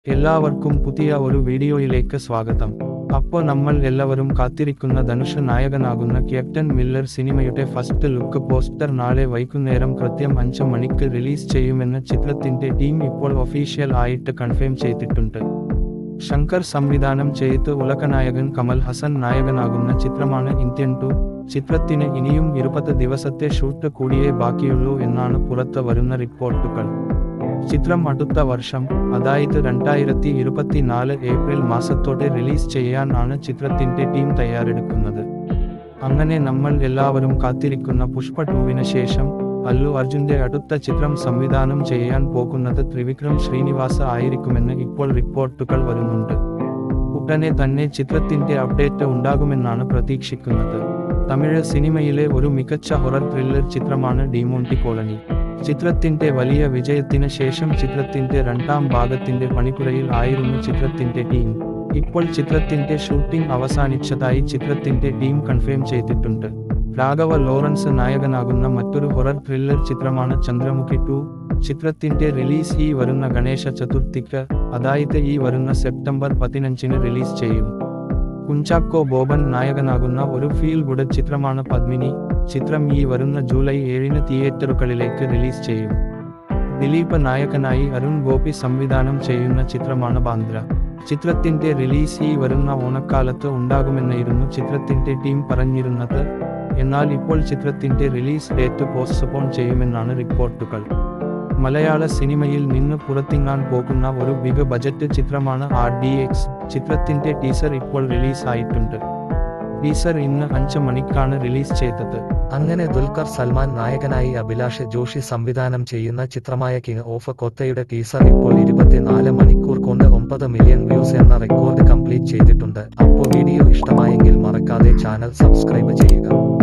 എല്ലാവർക്കും പുതിയ ഒരു വീഡിയോയിലേക്ക് സ്വാഗതം അപ്പോ നമ്മൾ എല്ലാവരും കാത്തിരിക്കുന്ന ധനുഷ് നായകനാകുന്ന ക്യാപ്റ്റൻ മില്ലർ സിനിമയുടെ ഫസ്റ്റ് ലുക്ക് പോസ്റ്റർ നാളെ വൈകുന്നേരം കൃത്യം അഞ്ച് മണിക്ക് റിലീസ് ചെയ്യുമെന്ന് ചിത്രത്തിന്റെ ടീം ഇപ്പോൾ ഒഫീഷ്യൽ ആയിട്ട് കൺഫേം ചെയ്തിട്ടുണ്ട് ശങ്കർ സംവിധാനം ചെയ്ത് ഉലകനായകൻ കമൽ ഹസൻ നായകനാകുന്ന ചിത്രമാണ് ഇന്ത്യൻ ടു ചിത്രത്തിന് ഇനിയും ഇരുപത് ദിവസത്തെ ഷൂട്ട് കൂടിയേ ബാക്കിയുള്ളൂ എന്നാണ് പുറത്ത് വരുന്ന റിപ്പോർട്ടുകൾ ചിത്രം അടുത്ത വർഷം അതായത് രണ്ടായിരത്തി ഇരുപത്തിനാല് ഏപ്രിൽ മാസത്തോടെ റിലീസ് ചെയ്യാൻ ആണ് ചിത്രത്തിന്റെ ടീം തയ്യാറെടുക്കുന്നത് അങ്ങനെ നമ്മൾ എല്ലാവരും കാത്തിരിക്കുന്ന പുഷ്പ ടൂവിന് ശേഷം അല്ലു അർജുന്റെ അടുത്ത ചിത്രം സംവിധാനം ചെയ്യാൻ പോകുന്നത് ത്രിവിക്രം ശ്രീനിവാസ ആയിരിക്കുമെന്ന് ഇപ്പോൾ റിപ്പോർട്ടുകൾ വരുന്നുണ്ട് ഉടനെ തന്നെ ചിത്രത്തിന്റെ അപ്ഡേറ്റ് ഉണ്ടാകുമെന്നാണ് പ്രതീക്ഷിക്കുന്നത് തമിഴ് സിനിമയിലെ ഒരു മികച്ച ഹൊറർ ത്രില്ലർ ചിത്രമാണ് ഡിമോണ്ടി കോളനി ചിത്രത്തിന്റെ വലിയ വിജയത്തിന് ശേഷം ചിത്രത്തിന്റെ രണ്ടാം ഭാഗത്തിന്റെ പണിപ്പുരയിൽ ആയിരുന്നു ചിത്രത്തിന്റെ ടീം ഇപ്പോൾ ചിത്രത്തിന്റെ ഷൂട്ടിംഗ് അവസാനിച്ചതായി ചിത്രത്തിന്റെ ടീം കൺഫേം ചെയ്തിട്ടുണ്ട് രാഘവ ലോറൻസ് നായകനാകുന്ന മറ്റൊരു ഹൊറർ ത്രില്ലർ ചിത്രമാണ് ചന്ദ്രമുഖി ടു ചിത്രത്തിന്റെ റിലീസ് ഈ വരുന്ന ഗണേശ ചതുർത്ഥിക്ക് അതായത് ഈ വരുന്ന സെപ്റ്റംബർ പതിനഞ്ചിന് റിലീസ് ചെയ്യും കുഞ്ചാക്കോ ബോബൻ നായകനാകുന്ന ഒരു ഫീൽ ഗുഡ് ചിത്രമാണ് പത്മിനി ചിത്രം ഈ വരുന്ന ജൂലൈ ഏഴിന് തിയേറ്ററുകളിലേക്ക് റിലീസ് ചെയ്യും ദിലീപ് നായകനായി അരുൺ ഗോപി സംവിധാനം ചെയ്യുന്ന ചിത്രമാണ് ബാന്ദ്ര ചിത്രത്തിന്റെ റിലീസ് ഈ വരുന്ന ഓണക്കാലത്ത് ഉണ്ടാകുമെന്നായിരുന്നു ചിത്രത്തിന്റെ ടീം പറഞ്ഞിരുന്നത് എന്നാൽ ഇപ്പോൾ ചിത്രത്തിന്റെ റിലീസ് ഡേറ്റ് പോസ്റ്റ്പോൺ ചെയ്യുമെന്നാണ് റിപ്പോർട്ടുകൾ മലയാള സിനിമയിൽ നിന്ന് പുറത്തിങ്ങാൻ പോകുന്ന ഒരു ബിഗ് ബജറ്റ് ചിത്രമാണ് ആർ ഡി എക്സ് ചിത്രത്തിന്റെ ടീസർ ഇപ്പോൾ റിലീസ് ആയിട്ടുണ്ട് ടീസർ ഇന്ന് അഞ്ച് മണിക്കാണ് റിലീസ് ചെയ്തത് അങ്ങനെ ദുൽഖർ സൽമാൻ നായകനായി അഭിലാഷ് ജോഷി സംവിധാനം ചെയ്യുന്ന ചിത്രമായ കിങ് ഓഫ് കൊത്തയുടെ ടീസർ ഇപ്പോൾ ഇരുപത്തിനാല് മണിക്കൂർ കൊണ്ട് ഒമ്പത് മില്യൺ വ്യൂസ് എന്ന റെക്കോർഡ് കംപ്ലീറ്റ് ചെയ്തിട്ടുണ്ട് അപ്പോൾ വീഡിയോ ഇഷ്ടമായെങ്കിൽ മറക്കാതെ ചാനൽ സബ്സ്ക്രൈബ് ചെയ്യുക